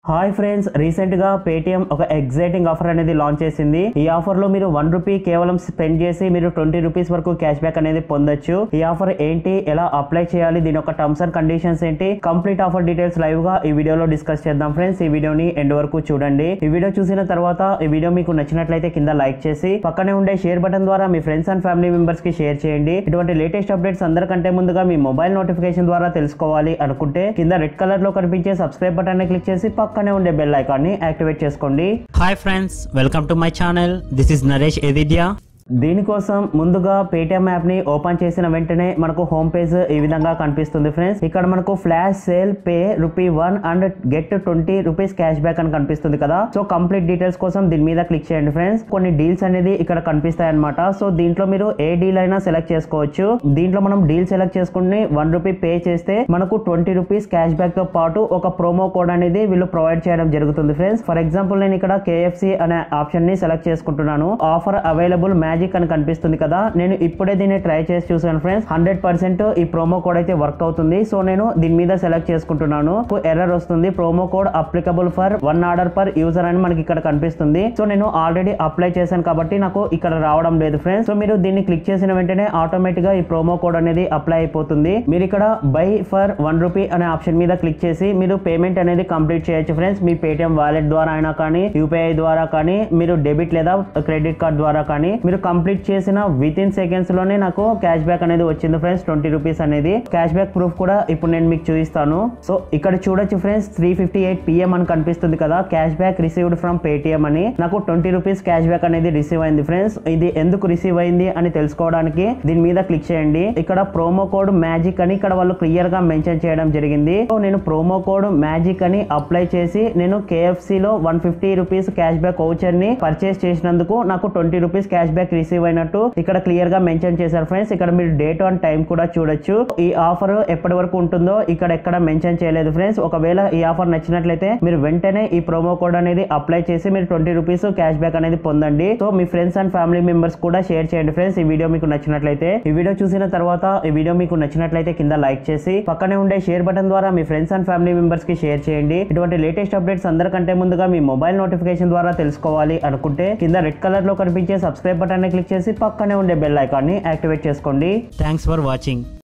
hi friends recent గా Paytm ఒక exciting offer అనేది లాంచ్ చేసింది ఈ ఆఫర్ లో మీరు వన్ రూపీ కేవలం స్పెండ్ చేసి మీరు ట్వంటీ రూపీస్ వరకు క్యాష్ బ్యాక్ అనేది పొందొచ్చు ఈ ఆఫర్ ఏంటి ఎలా అప్లై చేయాలి దీని యొక్క టర్మ్స్ అండ్ కండిషన్స్ ఏంటి కంప్లీట్ ఆఫర్ డీటెయిల్స్ లైవ్ గా ఈ వీడియోలో డిస్కస్ చేద్దాం ఫ్రెండ్స్ ఈ వీడియోని ఎండ్ వరకు చూడండి ఈ వీడియో చూసిన తర్వాత ఈ వీడియో మీకు నచ్చినట్లయితే కింద లైక్ చేసి పక్కనే ఉండే షేర్ బటన్ ద్వారా మీ ఫ్రెండ్స్ అండ్ ఫ్యామిలీ మెంబర్స్ కి షేర్ చేయండి ఇటువంటి లేటెస్ట్ అప్డేట్స్ అందరికంటే ముందుగా మీ మొబైల్ నోటిఫికేషన్ ద్వారా తెలుసుకోవాలి అనుకుంటే కింద రెడ్ కలర్ లో కనిపించే సబ్స్క్రైబ్ బటన్ ని క్లిక్ చేసి పక్కనే ఉండే బెల్ ఐకాన్ ని యాక్టివేట్ చేసుకోండి hi friends welcome to my channel this is Naresh ఎదిద్యా దీనికోసం ముందుగా పేటిఎం యాప్ ని ఓపెన్ చేసిన వెంటనే మనకు హోమ్ పేజ్ ఈ విధంగా కనిపిస్తుంది ఫ్రెండ్స్ ఇక్కడ మనకు flash sale pay rupee one and get twenty rupees cash back అని కనిపిస్తుంది కదా సో కంప్లీట్ డీటెయిల్స్ కోసం దీని మీద క్లిక్ చేయండి ఫ్రెండ్స్ కొన్ని డీల్స్ అనేది ఇక్కడ కనిపిస్తాయి అనమాట సో దీంట్లో మీరు ఏ డీల్ అయినా సెలెక్ట్ చేసుకోవచ్చు దీంట్లో మనం డీల్ సెలెక్ట్ చేసుకుని వన్ రూపీ పే చేస్తే మనకు ట్వంటీ రూపీస్ క్యాష్ బ్యాక్ తో పాటు ఒక ప్రోమో కోడ్ అనేది వీళ్ళు ప్రొవైడ్ చేయడం జరుగుతుంది ఫ్రెండ్స్ ఫర్ ఎగ్జాంపుల్ నేను ఇక్కడ కేఎఫ్సి అనే ఆప్షన్ ని సెలెక్ట్ చేసుకుంటున్నాను ఆఫర్ అవైలబుల్ మ్యాజిక్ అని కనిపిస్తుంది కదా నేను ఇప్పుడే దీన్ని ట్రై చేసి చూసాను ఫ్రెండ్స్ హండ్రెడ్ పర్సెంట్ ఈ ప్రోమో కోడ్ అయితే వర్క్ అవుతుంది సో నేను దీని మీద సెలెక్ట్ చేసుకుంటున్నాను ఎర్రర్ వస్తుంది promo code applicable for one order per user అని మనకి ఇక్కడ కనిపిస్తుంది సో నేను ఆల్రెడీ అప్లై చేశాను కాబట్టి నాకు ఇక్కడ రావడం లేదు ఫ్రెండ్స్ సో మీరు దీన్ని క్లిక్ చేసిన వెంటనే ఆటోమేటిక్ గా ఈ ప్రోమో కోడ్ అనేది అప్లై అయిపోతుంది మీరు ఇక్కడ బై ఫర్ వన్ రూపీ అనే ఆప్షన్ మీద క్లిక్ చేసి మీరు పేమెంట్ అనేది కంప్లీట్ చేయొచ్చు ఫ్రెండ్స్ మీ పేటిఎం వాలెట్ ద్వారా అయినా కానీ యూపీఐ ద్వారా కానీ మీరు డెబిట్ లేదా క్రెడిట్ కార్డ్ ద్వారా కానీ మీరు కంప్లీట్ చేసిన విత్ ఇన్ సెకండ్స్ లోనే నాకు క్యాష్ బ్యాక్ అనేది వచ్చింది ఫ్రెండ్స్ ట్వంటీ రూపీస్ అనేది క్యాష్ బ్యాక్ ప్రూఫ్ కూడా ఇప్పుడు నేను మీకు చూపిస్తాను సో ఇక్కడ చూడొచ్చు friends three fifty eight PM అని కనిపిస్తుంది కదా cash back received from Paytm అని నాకు ట్వంటీ రూపీస్ క్యాష్ బ్యాక్ అనేది రిసీవ్ అయింది ఫ్రెండ్స్ ఇది ఎందుకు రిసీవ్ అయింది అని తెలుసుకోవడానికి దీని మీద క్లిక్ చేయండి ఇక్కడ ప్రోమో కోడ్ మ్యాజిక్ అని ఇక్కడ వాళ్ళు క్లియర్ గా మెన్షన్ చేయడం జరిగింది సో నేను ప్రోమో కోడ్ మ్యాజిక్ అని అప్లై చేసి నేను కేఎఫ్సి లో one fifty rupees cash back voucher ని పర్చేస్ చేసినందుకు నాకు twenty rupees cash back receive అయినట్టు ఇక్కడ క్లియర్ గా మెన్షన్ చేశారు ఫ్రెండ్స్ ఇక్కడ మీరు డేట్ అండ్ టైం కూడా చూడొచ్చు ఈ ఆఫర్ ఎప్పటి వరకు ఉంటుందో ఇక్కడ ఎక్కడ మెన్షన్ చేయలేదు ఫ్రెండ్స్ ఒకవేళ ఈ ఆఫర్ నచ్చినట్లయితే మీరు వెంటనే ఈ ప్రోమో కోడ్ అనేది అప్లై చేసి మీరు ట్వంటీ రూపీస్ క్యాష్ బ్యాక్ అనేది పొందండి సో మీ ఫ్రెండ్స్ అండ్ ఫ్యామిలీ మెంబర్స్ కూడా షేర్ చేయండి ఫ్రెండ్స్ ఈ వీడియో మీకు నచ్చినట్లయితే ఈ వీడియో చూసిన తర్వాత ఈ వీడియో మీకు నచ్చినట్లయితే కింద లైక్ చేసి పక్కనే ఉండే షేర్ బటన్ ద్వారా మీ ఫ్రెండ్స్ అండ్ ఫ్యామిలీ మెంబర్స్ కి షేర్ చేయండి ఇటువంటి లేటెస్ట్ అప్డేట్స్ అందరికంటే ముందుగా మీ మొబైల్ నోటిఫికేషన్ ద్వారా తెలుసుకోవాలి అనుకుంటే కింద రెడ్ కలర్ లో కనిపించే సబ్స్క్రైబ్ బటన్ ని క్లిక్ చేసి పక్కనే ఉండే బెల్ ఐకాన్ ని యాక్టివేట్ చేసుకోండి థ్యాంక్స్ ఫర్ వాచింగ్